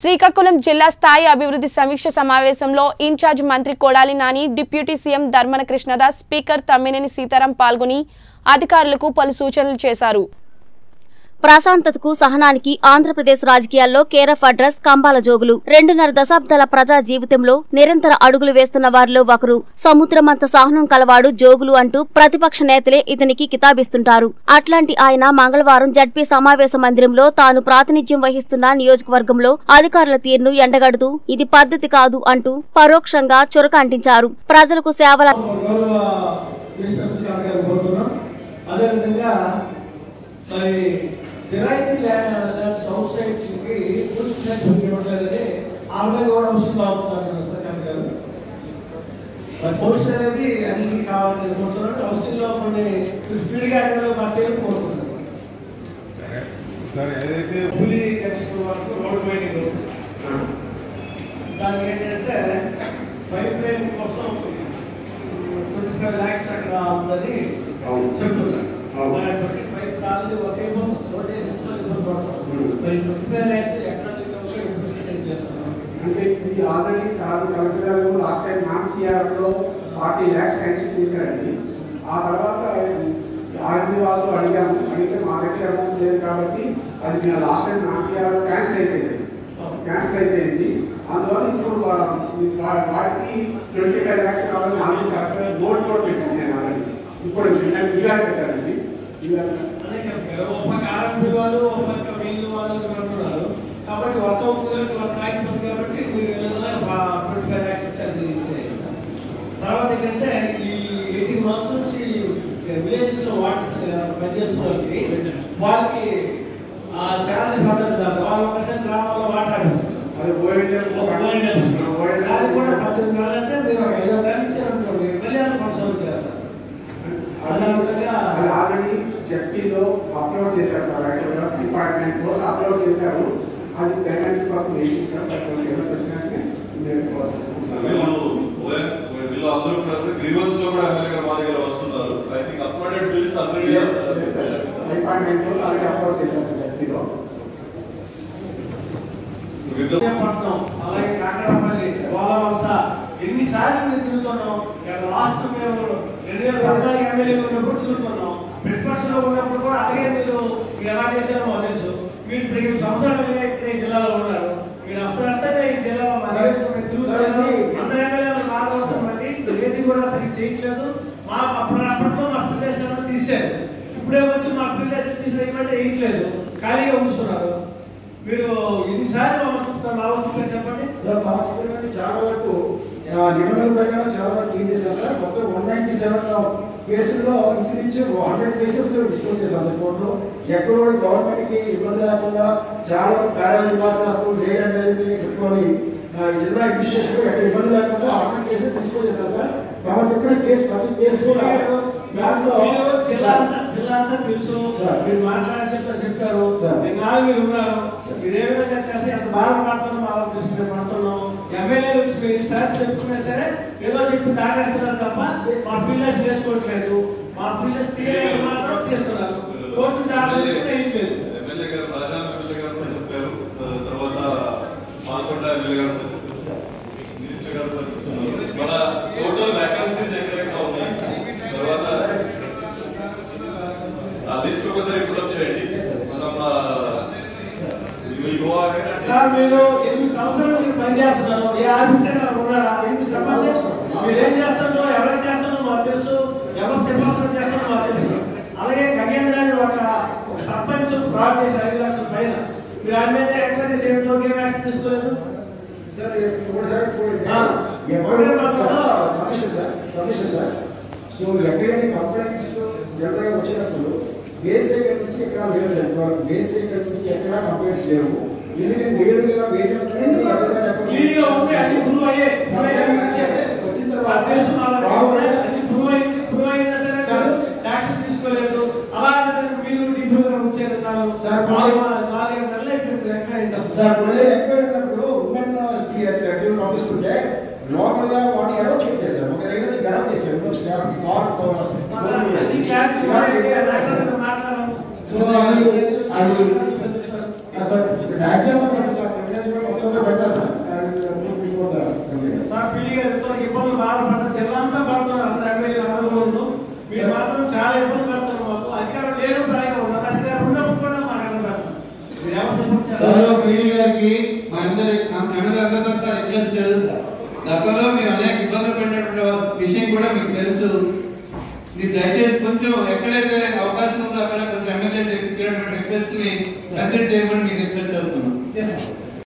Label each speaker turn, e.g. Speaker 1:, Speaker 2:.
Speaker 1: శ్రీకాకుళం జిల్లా స్థాయి అభివృద్ధి సమీక్ష సమావేశంలో ఇన్ఛార్జ్ మంత్రి Kodali Nani deputy CM Dharmana Krishnadas speaker Tammineni Sitaram పాల్గొని అధికారులకు పలు సూచనలు చేశారు
Speaker 2: ప్రశాంతతకు సహనానికి ఆంధ్రప్రదేశ్ రాజకీయాల్లో కేరఫ్ అడ్రస్ కంబాల జోగులు రెండున్నర దశాబ్దాల ప్రజా జీవితంలో నిరంతర అడుగులు వేస్తున్న వారిలో ఒకరు సముద్రమంత సహనం కలవాడు జోగులు అంటూ ప్రతిపక్ష నేతలే ఇతనికి కితాబిస్తుంటారు అట్లాంటి ఆయన మంగళవారం జడ్పీ సమావేశ మందిరంలో తాను ప్రాతినిధ్యం వహిస్తున్న నియోజకవర్గంలో అధికారుల తీరును ఎండగడుతూ ఇది పద్ధతి కాదు అంటూ పరోక్షంగా చురక అంటించారు ప్రజలకు సేవల
Speaker 3: గౌరవ మినిస్టర్ శ్రీకాంత్ గారు కోరుతున్నాం అదేవిధంగా మరి జిరాయితీ ల్యాండ్స్ హౌస్ సైట్కి పూర్తి సర్టిఫికేట్ ఇవ్వట్లేదని ఆ విధంగా కూడా వస్తుందా అవుతున్నారు శ్రీకాంత్ గారు మరి పోస్ట్ అనేది అన్ని కావాలని కోరుతున్నాడు హౌసింగ్లో కొన్ని స్పీడ్గా అనేది మా చేయడం కోరుకుంటున్నాం
Speaker 4: సార్ ఏదైతే
Speaker 3: పులి ఎక్స్పో వరకు రోడ్ వైడింగ్ దానికి ఏంటంటే పైప్ లైన్ కోసం ట్వంటీ ఫైవ్ ల్యాక్స్ అక్కడ ఉందని చెప్తున్నారు
Speaker 4: అవును.
Speaker 3: మరి ట్వంటీ ఫైవ్ కాదు ఒకే రోడ్ వేసేసుకొని ఇబ్బంది పడతాం మరి ట్వంటీ ఫైవ్ ల్యాక్స్ ఎక్కడ ఇంప్లిమెంట్ చేస్తున్నాం
Speaker 4: అంటే ఇది already sir collector garu last time non సిఆర్లో ఫార్టీ ల్యాక్స్ శాంక్షన్ చేశారండి ఆ తర్వాత ఆర్మీ వాళ్ళు అడిగాము అడిగితే మా దగ్గర అమౌంట్ లేదు కాబట్టి అది మేము last time non CR cancel అయిపోయింది క్యాన్సిల్ అయిపోయింది అందువల్ల ఇప్పుడు వా- వా- వాటికి ట్వంటీ ఫైవ్ ల్యాక్స్ కావాలని ఆల్రెడీ కలెక్టర్ బోర్డు కూడా పెట్టాను నేను ఆల్రెడీ ఇప్పుడు నేను వీఆర్ పెట్టానండి వీఆర్
Speaker 3: అదే కదా, ఒక పక్క ఆర్ఎంపీ వాళ్ళు ఒక పక్క వీళ్ళు వాళ్ళు అంటున్నారు కాబట్టి ఒక ఒక్కరికి ఒక కాగితం ఉంది కాబట్టి మీరు ఏదైనా ట్వంటీ ఫైవ్ ల్యాక్స్ ఇచ్చారు ఇచ్చేయాలి తర్వాత ఏంటంటే ఈ ఎయిటీన్ మంత్స్ నుంచి విలేజెస్ లో వాటర్ పనిచేస్తున్న వాళ్ళకి వాళ్ళకి ఆ శాలరీస్ అందదు వాళ్ళు ఒకసారి గ్రామాల్లో వాటర్
Speaker 4: అది ఓఎల్డీ
Speaker 3: దానికి కూడా పద్దెనిమిది వేలు అంటే మీరు ఒక ఐదు వేలు ఇచ్చారనుకోండి మళ్ళీ వాళ్ళు కొనసాగు చేస్తారు అదే విధంగా
Speaker 4: అది ఆల్రెడీ జడ్పీలో అప్లోడ్ చేశారు సార్ యాక్చువల్గా డిపార్ట్మెంట్ కోసం అప్లోడ్ చేశారు అది పేమెంట్ కోసం వెయిటింగ్ సార్ బట్ పేమెంట్ వచ్చినాక ఇమీడియట్ ప్రాసెస్
Speaker 5: వీళ్ళు వీళ్ళు అందరూ కలిసి గ్రీవెన్స్ లో కూడా ఎమ్మెల్యే గారు మా దగ్గర వస్తున్నారు I think uploaded bills already
Speaker 4: department కోసం ఆల్రెడీ అప్లోడ్ చేశారు సార్ జడ్పీలో
Speaker 3: విశాఖపట్నం అలాగే కాకరపల్లి గోలవలస ఎన్నిసార్లు మేము తిరుగుతున్నాం ఇక్కడ లాస్ట్ మేము రెండు వేల పద్నాలుగు ఎమ్మెల్యే ఉన్నప్పుడు తిరుగుతున్నాం ప్రతిపక్షంలో ఉన్నప్పుడు కూడా అలాగే మీరు మీరు ఎలా చేశారో మాకు తెలుసు మీరు ఇప్పుడు ఈ సంవత్సరాలుగా ఇక్కడ ఈ జిల్లాలో ఉన్నారు మీరు అసలు వస్తే ఈ జిల్లాలో మా నియోజకవర్గం తిరుగుతున్నారు అందరు ఎమ్మెల్యేలు బాగా వస్తామండి ఏది కూడా సరిగ్గా చేయట్లేదు మా అప్పుడు అప్పట్లో మా ప్రదేశాలను తీశారు ఇప్పుడే వచ్చి మా ప్రదేశం తీసేయమంటే వేయట్లేదు ఖాళీగా ఉంచుతున్నారు మీరు ఎన్నిసార్లు ఆలోచిస్తున్నారు ఆలోచించారు చెప్పండి
Speaker 6: సార్ మా చిత్రం చాలా వరకు ఆ, నిబంధనల ప్రకారం చాలా వరకు ఏం చేశారు సార్ మొత్తం వన్ నైన్టీ సెవెన్ కేసుల్లో ఇంచుమించు హండ్రెడ్ కేసెస్ డిస్పోజ్ చేశారు సార్ కోర్టులో ఎక్కడ కూడా గవర్నమెంట్కి ఇబ్బంది లేకుండా చాలా వరకు కార్యాలయ నివాసాలు లేదంటే పెట్టుకొని ఆ, జిల్లా అడ్మినిస్ట్రేషన్ ఎక్కడ ఇబ్బంది లేకుండా హండ్రెడ్ కేసెస్ డిస్పోజ్ చేశారు సార్ తమ చెప్పిన కేసు ప్రతి కేసు కూడా దాంట్లో
Speaker 3: మీరు జిల్లా అంతా జిల్లా అంతా తెలుసు
Speaker 6: సార్.
Speaker 3: మీరు మాట్లాడే చెప్పారు చెప్పారు
Speaker 6: సార్.
Speaker 3: మీరు నాలుగు మీరు ఉన్నారు మీరు ఏ విధంగా చేస్తే ఎంత బాధపడుతున్నాం ఆలోచిస్తుంటే పడుతున్నాం ఎమ్మెల్యే వచ్చి మీరు ఈసారి చెప్పుకున్నా సరే ఏదో చెప్పి దాటేస్తున్నారు తప్ప మా ఫీల్డర్స్ చేసుకోవట్లేదు మా ఫీల్డర్స్ తీయలేదు మాత్రం చేస్తున్నారు కోర్టు దాటేసుకుంటే ఏం లేదు
Speaker 5: ఎమ్మెల్యే గారు రాజా ఎమ్మెల్యే గారు కూడా చెప్పారు ఆ, తర్వాత పాల్గొండ ఎమ్మెల్యే గారు కూడా చెప్పారు. మినిస్టర్ గారు కూడా చెప్తున్నారు. మన టోటల్ వ్యాకన్సీస్ ఎక్కడెక్కడ ఉన్నాయి తర్వాత ఆ లిస్ట్ ఒకసారి పుట్ చేయండి మనం విల్ గో
Speaker 3: సార్ మీరు ఎనిమిది సంవత్సరాలు మీరు పనిచేస్తున్నారు ఏ ఆఫీసర్ గారు ఉన్నారా చెప్పండి మీరు ఏం చేస్తారో ఎవరు చేస్తారో మాకు తెలుసు ఎవరు సిఫార్సు చేస్తారో మాకు తెలుసు అలాగే గగేంద్ర అని ఒక ఒక సర్పంచ్ ఫ్రాడ్ చేసి ఐదు లక్షల పైన మీరు ఆయన మీద ఎంక్వైరీ చేయడంతో ఏం యాక్షన్ తీసుకోలేదు
Speaker 6: సార్ ఒకసారి
Speaker 3: ఆ.
Speaker 6: ఎప్పుడైనా సమస్య సార్ సమస్య సార్ సో ఎక్కడైనా కంప్లైంట్స్ జనరల్గా వచ్చినప్పుడు బేసిక్ నుంచి ఎక్కడ లేవు సార్ ఇప్పుడు బేసిక్ నుంచి ఎక్కడ కంప్లైంట్స్ లేవు ఎందుకంటే నేరుగా బేసిక్
Speaker 3: క్లియర్ గా ఉంది అన్ని ప్రూవ్ అయ్యే ప్రూవ్ అయ్యే
Speaker 6: వచ్చిన
Speaker 3: మాకు
Speaker 6: తర్వాత
Speaker 3: తెలుసు మా
Speaker 6: ప్రాబ్లం
Speaker 3: అన్ని ప్రూవ్ అయింది ప్రూవ్ అయినా సరే
Speaker 6: సార్.
Speaker 3: యాక్షన్ తీసుకోలేదు అలా మీరు డిఫ్యూగా ఉంచారు నాలుగు
Speaker 6: సార్,
Speaker 3: నాలుగు నాలుగు నెలలు ఇప్పుడు ఎక్కడ అయింది
Speaker 6: సార్ మొదలు ఎక్కడైనప్పుడు ఉమెన్ టీం పంపిస్తుంటే లోపల వాటి ఎవరో చెప్పలేదు సార్ ఒక దగ్గర గరం చేశారు ఇంకో స్టాఫ్ కార్తో
Speaker 3: అది క్లారిటీ ఇవ్వాలి, మాట్లాడాలి.
Speaker 6: సో అది అది సార్ మ్యాక్సిమం సార్
Speaker 7: వినయ్ గారికి మా అందరి అందరి తరఫున రిక్వెస్ట్ గతంలో మేము అనేక ఇబ్బందులు పడినటువంటి విషయం కూడా మీకు తెలుసు మీరు దయచేసి కొంచెం ఎక్కడైతే అవకాశం ఉందో అక్కడ కొంచెం ఎమ్మెల్యే తెప్పించినటువంటి రిక్వెస్ట్ ని కన్సిడర్ చేయమని మీకు రిక్వెస్ట్ చేస్తున్నాం